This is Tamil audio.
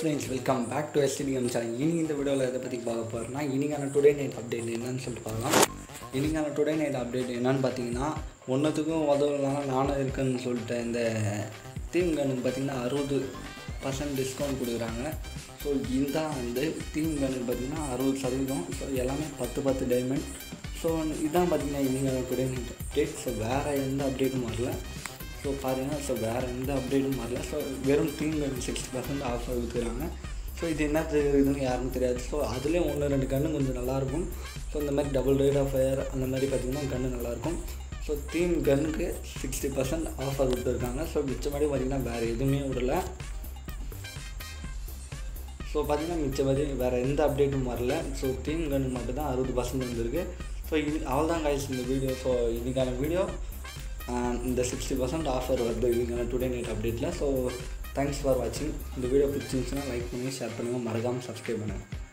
friends welcome back to STDM channel இனி இந்த வீடியோவில் எதை பற்றி பார்க்க போகிறேன்னா இனிக்கான டுடே நைட் அப்டேட் என்னன்னு சொல்லிட்டு பார்க்கலாம் இனிக்கான டுடே நைட் அப்டேட் என்னன்னு பார்த்தீங்கன்னா ஒன்றுத்துக்கும் உதவலாம் நானும் இருக்குன்னு சொல்லிட்டு இந்த தீம் கனுக்கு பார்த்தீங்கன்னா அறுபது பர்சன்ட் டிஸ்கவுண்ட் கொடுக்குறாங்க ஸோ இதுதான் வந்து தீம் கனுக்கு பார்த்தீங்கன்னா அறுபது சதவீதம் ஸோ எல்லாமே பத்து பத்து டைமண்ட் ஸோ இதான் பார்த்தீங்கன்னா இனிக்கான டுடே நைட் அப்டேட் ஸோ வேறு எந்த அப்டேட்டும் வரல ஸோ பாருங்கள் ஸோ வேறு எந்த அப்டேட்டும் வரல ஸோ வெறும் தீம் சிக்ஸ்டி பர்சன்ட் ஆஃபர் கொடுத்துருக்காங்க ஸோ இது என்ன இதுன்னு யாருக்கும் தெரியாது ஸோ அதுலேயும் ஒன்று ரெண்டு கன்று கொஞ்சம் நல்லாயிருக்கும் ஸோ இந்த மாதிரி டபுள் ரேட் ஆஃப் ஃபயர் அந்த மாதிரி பார்த்திங்கன்னா கன்று நல்லாயிருக்கும் ஸோ தீம் கன்னுக்கு சிக்ஸ்டி பர்சன்ட் ஆஃபர் கொடுத்துருக்காங்க ஸோ மிச்சப்படி பார்த்திங்கன்னா வேறு எதுவுமே விடல ஸோ பார்த்தீங்கன்னா மிச்சபடி வேறு எந்த அப்டேட்டும் வரல ஸோ தீம் கன் மட்டும் தான் அறுபது பர்சன்ட் வந்திருக்கு ஸோ இது அவள் தான் காய்ச்சி இந்த வீடியோ ஸோ இதுக்கான வீடியோ இந்த சிக்ஸ்டி பர்சன்ட் ஆஃபர் வருது இதுக்கான டுடே நைட் அப்டேட்டில் ஸோ தேங்க்ஸ் ஃபார் வாட்சிங் இந்த வீடியோ பிடிச்சிருந்துச்சுன்னா லைக் பண்ணி ஷேர் பண்ணுங்கள் மறக்காமல் சப்ஸ்கிரைப் பண்ணுங்கள்